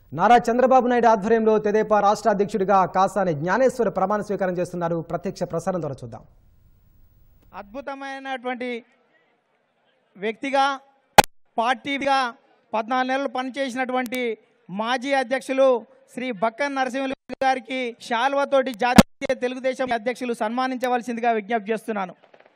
నారా చంద్రబాబు నాయుడు ఆధ్వర్యంలో తెదేపా రాష్ట్ర అధ్యక్షుడిగా కాసాని జ్ఞానేశ్వర్ ప్రమాణ స్వీకారం చేస్తున్నారు ప్రత్యక్ష ప్రసారం ద్వారా చూద్దాం అద్భుతమైనటువంటి వ్యక్తిగా పార్టీగా పద్నాలుగు నెలలు పనిచేసినటువంటి మాజీ అధ్యక్షులు శ్రీ బక్కన్ నరసింహులు గారికి శాల్వతోటి జాతీయ తెలుగుదేశం అధ్యక్షులు సన్మానించవలసిందిగా విజ్ఞప్తి చేస్తున్నాను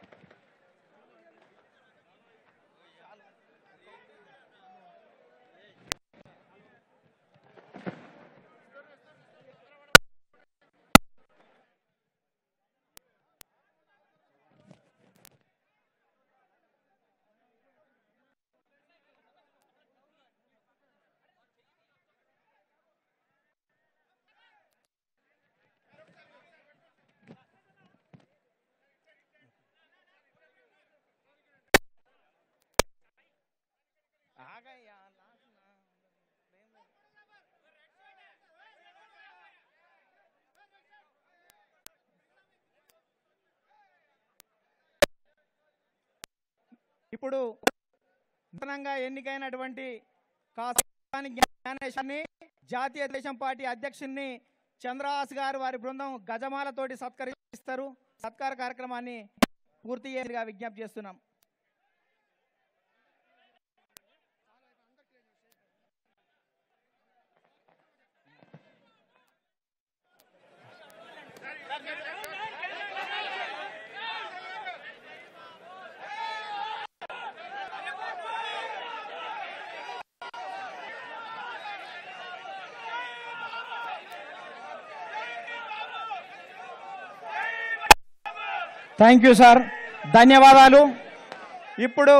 ఇప్పుడు నూతనంగా ఎన్నికైనటువంటి కాసాని జ్ఞానేశాన్ని జాతీయ దేశం పార్టీ అధ్యక్షుడిని చంద్రహాస్ గారు వారి బృందం గజమాలతోటి సత్కరిస్తారు సత్కార కార్యక్రమాన్ని పూర్తి చేయగా విజ్ఞప్తి చేస్తున్నాం థ్యాంక్ యూ సార్ ధన్యవాదాలు ఇప్పుడు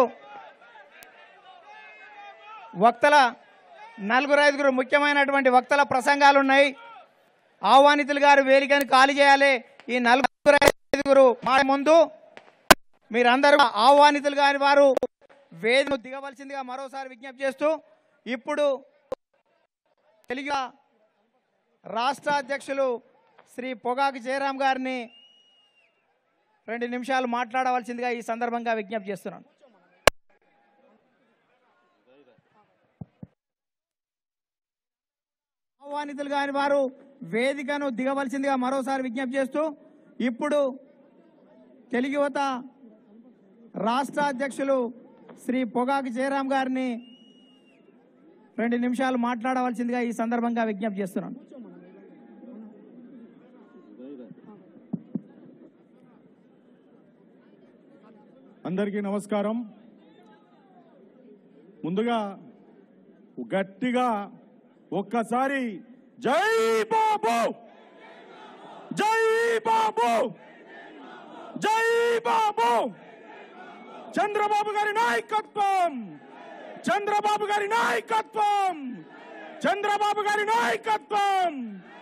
వక్తల నలుగురు ఐదుగురు ముఖ్యమైనటువంటి వక్తల ప్రసంగాలు ఉన్నాయి ఆహ్వానితులు గారు వేదికను ఖాళీ చేయాలి ఈ నలుగురు ఐదుగురు మా ముందు మీరందరూ ఆహ్వానితులు గారి వారు వేదికను దిగవలసిందిగా మరోసారి విజ్ఞప్తి చేస్తూ ఇప్పుడు తెలుగు రాష్ట్ర అధ్యక్షులు శ్రీ పొగాకు జయరాం గారిని రెండు నిమిషాలు మాట్లాడవలసిందిగా ఈ సందర్భంగా విజ్ఞప్తి చేస్తున్నాను ఆహ్వానితులు కాని వారు వేదికను దిగవలసిందిగా మరోసారి విజ్ఞప్తి చేస్తూ ఇప్పుడు తెలుగు యువత రాష్ట్ర అధ్యక్షులు శ్రీ పొగాకు జయరాం గారిని రెండు నిమిషాలు మాట్లాడవలసిందిగా ఈ సందర్భంగా విజ్ఞప్తి చేస్తున్నాను అందరికీ నమస్కారం ముందుగా గట్టిగా ఒక్కసారి జై బాబు జై బాబు జై బాబు చంద్రబాబు గారి నాయకత్వం చంద్రబాబు గారి నాయకత్వం చంద్రబాబు గారి నాయకత్వం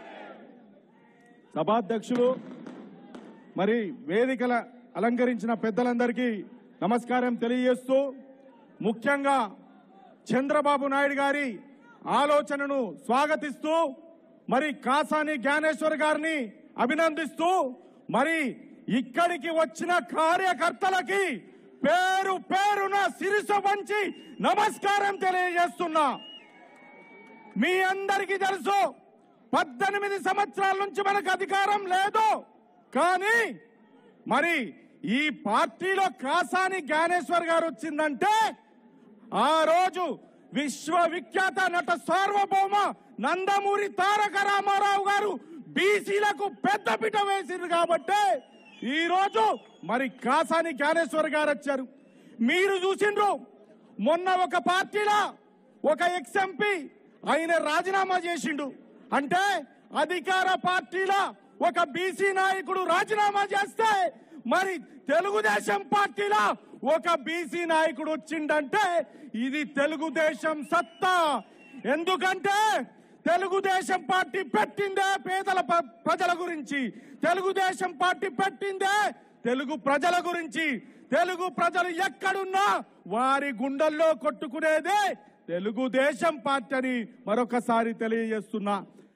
సభాధ్యక్షులు మరి వేదికల అలంకరించిన పెద్దలందరికీ నమస్కారం తెలియజేస్తూ ముఖ్యంగా చంద్రబాబు నాయుడు గారి ఆలోచనను స్వాగతిస్తూ మరి కాసాని జ్ఞానేశ్వర్ గారిని అభినందిస్తూ మరి ఇక్కడికి వచ్చిన కార్యకర్తలకి పేరు పేరున సిరిస వంచి నమస్కారం తెలియజేస్తున్నా మీ అందరికీ తెలుసు పద్దెనిమిది సంవత్సరాల నుంచి మనకు అధికారం లేదు కానీ మరి ఈ పార్టీలో కాసాని జ్ఞానేశ్వర్ గారు వచ్చిందంటే ఆ రోజు విశ్వవిఖ్యాత నట సార్వభౌమ నందమూరి తారక రామారావు గారు బీసీలకు పెద్దపీట వేసింది కాబట్టి ఈ రోజు మరి కాసాని జ్ఞానేశ్వర్ గారు వచ్చారు మీరు చూసిండ్రు మొన్న ఒక పార్టీలో ఒక ఎక్స్ ఎంపీ ఆయన రాజీనామా చేసిండు అంటే అధికార పార్టీలో ఒక బీసీ నాయకుడు రాజీనామా చేస్తే మరి తెలుగుదేశం పార్టీలో ఒక బీసీ నాయకుడు వచ్చిండంటే ఇది తెలుగుదేశం సత్తా ఎందుకంటే తెలుగుదేశం పార్టీ పెట్టిందే పేదల ప- ప్రజల గురించి తెలుగుదేశం పార్టీ పెట్టిందే తెలుగు ప్రజల గురించి తెలుగు ప్రజలు ఎక్కడున్నా వారి గుండెల్లో కొట్టుకునేదే తెలుగుదేశం పార్టీ అని మరొకసారి తెలియజేస్తున్నా